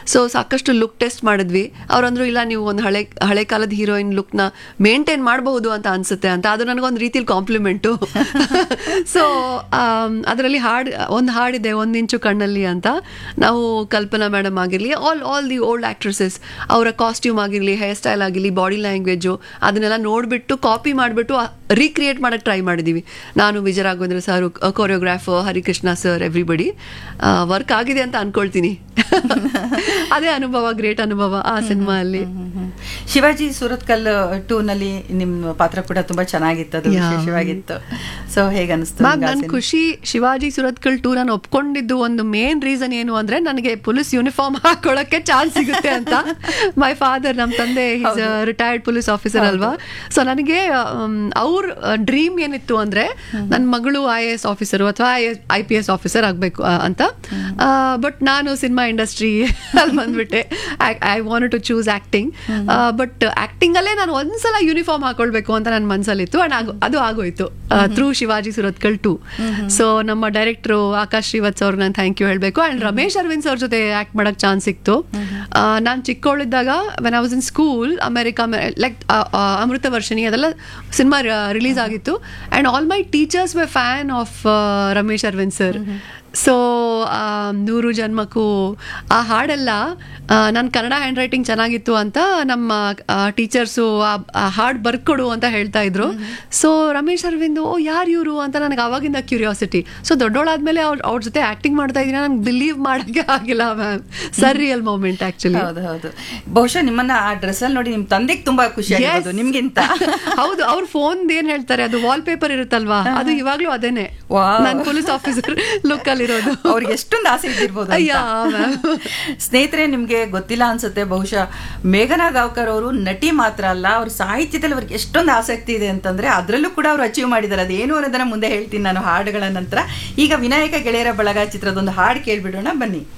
So ಸಾಕಷ್ಟು look test ಮಾಡಿದ್ವಿ ಅವ್ರಂದ್ರು ಇಲ್ಲ ನೀವು ಒಂದು ಹಳೆ ಹಳೆ ಕಾಲದ ಹೀರೋಯಿನ್ ಲುಕ್ನ ಮೇಂಟೈನ್ ಮಾಡಬಹುದು ಅಂತ ಅನ್ಸುತ್ತೆ ಅಂತ ಅದು ನನಗೊಂದು ರೀತಿಲಿ ಕಾಂಪ್ಲಿಮೆಂಟು ಸೊ ಅದರಲ್ಲಿ ಹಾಡು ಒಂದು ಹಾಡಿದೆ ಒಂದು ಇಂಚು ಕಣ್ಣಲ್ಲಿ ಅಂತ ನಾವು ಕಲ್ಪನಾ ಮೇಡಮ್ ಆಗಿರಲಿ all all the old actresses ಅವರ ಕಾಸ್ಟ್ಯೂಮ್ ಆಗಿರಲಿ ಹೇರ್ ಸ್ಟೈಲ್ ಆಗಿರಲಿ ಬಾಡಿ ಲ್ಯಾಂಗ್ವೇಜು ಅದನ್ನೆಲ್ಲ ನೋಡಿಬಿಟ್ಟು ಕಾಪಿ ಮಾಡಿಬಿಟ್ಟು ರೀಕ್ರಿಯೇಟ್ ಮಾಡೋಕ್ಕೆ ಟ್ರೈ ಮಾಡಿದ್ದೀವಿ ನಾನು Vijaya Raghavendra sir choreographer Harikrishna sir everybody work ಆಗಿದೆ ಅಂತ ಅನ್ಕೊಳ್ತೀನಿ ಅದೇ ಅನುಭವ ಗ್ರೇಟ್ ಅನುಭವ ಆ ಸಿನಿಮಾ ಅಲ್ಲಿ ಶಿವಾಜಿ ಸುರತ್ಕಲ್ ಟೂ ನಲ್ಲಿ ನಿಮ್ಮ ಪಾತ್ರ ಕೂಡ ತುಂಬಾ ಚೆನ್ನಾಗಿತ್ತು ಅದು Yeah. ವಿಶೇಷವಾಗಿತ್ತು ಸೊ ಹೇಗೆ ಅನಿಸ್ತು ಮ್ಯಾಮ್ ನಿಮ್ಗೆ ಆ ನನ್ ಸಿನಿಮಾ? ಖುಷಿ ಶಿವಾಜಿ ಸುರತ್ಕಲ್ ಟೂ ನಾನು ಒಪ್ಕೊಂಡಿದ್ದು ಒಂದು ಮೇನ್ ರೀಸನ್ ಏನು ಅಂದ್ರೆ ನನಗೆ ಪೊಲೀಸ್ ಯೂನಿಫಾರ್ಮ್ ಹಾಕೊಳ್ಳಕ್ಕೆ ಚಾನ್ಸ್ ಸಿಗುತ್ತೆ ಅಂತ ಮೈ ಫಾದರ್ ನಮ್ಮ ತಂದೆ ಈಸ್ ರಿಟೈರ್ಡ್ ಪೊಲೀಸ್ ಆಫೀಸರ್ ಅಲ್ವಾ ಸೊ ನನಗೆ ಅವ್ರ ಡ್ರೀಮ್ ಏನಿತ್ತು ಅಂದ್ರೆ ನನ್ನ ಮಗಳು ಐ ಎ ಎಸ್ ಆಫೀಸರು ಅಥವಾ ಐ ಪಿ ಎಸ್ ಆಫೀಸರ್ ಆಗಬೇಕು ಅಂತ ಬಟ್ ನಾನು ಸಿನಿಮಾ ಇಂಡಸ್ಟ್ರಿ ಅಲ್ಲಿ ಬಂದ್ಬಿಟ್ಟೆ I want to choose acting but acting ಅಲ್ಲೇ ನಾನು ಒಂದ್ಸಲ ಯೂನಿಫಾರ್ಮ್ ಹಾಕೊಳ್ಬೇಕು ಅಂತ ನನ್ನ ಮನಸ್ಸಲ್ಲಿತ್ತು ಅಂಡ್ ಅದು ಆಗೋಯ್ತು through Shivaji Surathkal two so ನಮ್ಮ ಡೈರೆಕ್ಟ್ರು ಆಕಾಶ್ ಶ್ರೀವತ್ಸ್ ಅವ್ರಿಗೆ ನಾನು ಥ್ಯಾಂಕ್ ಯು ಹೇಳಬೇಕು ಅಂಡ್ ರಮೇಶ್ ಅರವಿಂದ್ ಅವ್ರ ಜೊತೆ ಆಕ್ಟ್ ಮಾಡಕ್ ಚಾನ್ಸ್ ಸಿಕ್ತು ನಾನು ಚಿಕ್ಕವಳಿದ್ದಾಗ when I was in school America like Amrutha Varshini ಅದೆಲ್ಲ ಸಿನಿಮಾ ರಿಲೀಸ್ ಆಗಿತ್ತು and all my teachers way fan of Ramesh Aravind sir so ನೂರು ಜನ್ಮಕ್ಕೂ ಆ ಹಾಡೆಲ್ಲ ನನ್ನ ಕನ್ನಡ ಹ್ಯಾಂಡ್ ರೈಟಿಂಗ್ ಚೆನ್ನಾಗಿತ್ತು ಅಂತ ನಮ್ಮ ಟೀಚರ್ಸು ಆ ಹಾಡು ಬರ್ಕೊಡು ಅಂತ ಹೇಳ್ತಾ ಇದ್ರು ಸೊ ರಮೇಶ್ ಅರವಿಂದ್ ಓ ಯಾರು ಇವರು ಅಂತ ನನಗೆ ಅವಾಗಿಂದ ಕ್ಯೂರಿಯಾಸಿಟಿ ಸೊ ದೊಡ್ಡೋಳಾದ್ಮೇಲೆ ಅವ್ರ ಅವ್ರ ಜೊತೆ ಆಕ್ಟಿಂಗ್ ಮಾಡ್ತಾ ಇದೀನಿ ನಂಗೆ ಬಿಲೀವ್ ಮಾಡೋಕ್ಕೆ ಆಗಿಲ್ಲ ma'am sir real moment actually ಹೌದು ಹೌದು ಬಹುಶಃ ನಿಮ್ಮನ್ನ ಆ ಡ್ರೆಸ್ ಅಲ್ಲಿ ನೋಡಿ ನಿಮ್ ತಂದೆಗೆ ತುಂಬಾ ಖುಷಿ ಆಗಿರೋದು ನಿಮ್ಗಿಂತ ಹೌದು ಅವ್ರ ಫೋನ್ ಏನ್ ಹೇಳ್ತಾರೆ ಅದು ವಾಲ್ ಪೇಪರ್ ಇರುತ್ತಲ್ವಾ ಅದು ಇವಾಗ್ಲೂ ಅದೇನೆ Wow. ನಾನು ಪೊಲೀಸ್ ಆಫೀಸರ್ ಲುಕ್ ಅಲ್ಲಿ ಇರೋದು ಅವ್ರಿಗೆ ಎಷ್ಟೊಂದು ಆಸೆ ಇದ್ದಿರ್ಬೋದು ಅಂತ. ಅಯ್ಯ, ma'am. ಸ್ನೇಹಿತರೆ ನಿಮ್ಗೆ ಗೊತ್ತಿಲ್ಲ ಅನ್ಸುತ್ತೆ ಬಹುಶಃ ಮೇಘನಾ ಗಾವ್ಕರ್ ಅವರು ನಟಿ ಮಾತ್ರ ಅಲ್ಲ ಅವ್ರ ಸಾಹಿತ್ಯದಲ್ಲಿ ಅವ್ರಿಗೆ ಎಷ್ಟೊಂದು ಆಸಕ್ತಿ ಇದೆ ಅಂತಂದ್ರೆ ಅದರಲ್ಲೂ ಕೂಡ ಅವ್ರು ಅಚೀವ್ ಮಾಡಿದ್ದಾರೆ ಅದೇನು ಅನ್ನೋದನ್ನ ಮುಂದೆ ಹೇಳ್ತೀನಿ ನಾನು ಹಾಡುಗಳ ನಂತರ ಈಗ ವಿನಾಯಕ ಗೆಳೆಯರ ಬಳಗ ಚಿತ್ರದೊಂದು ಹಾಡು ಕೇಳ್ಬಿಡೋಣ ಬನ್ನಿ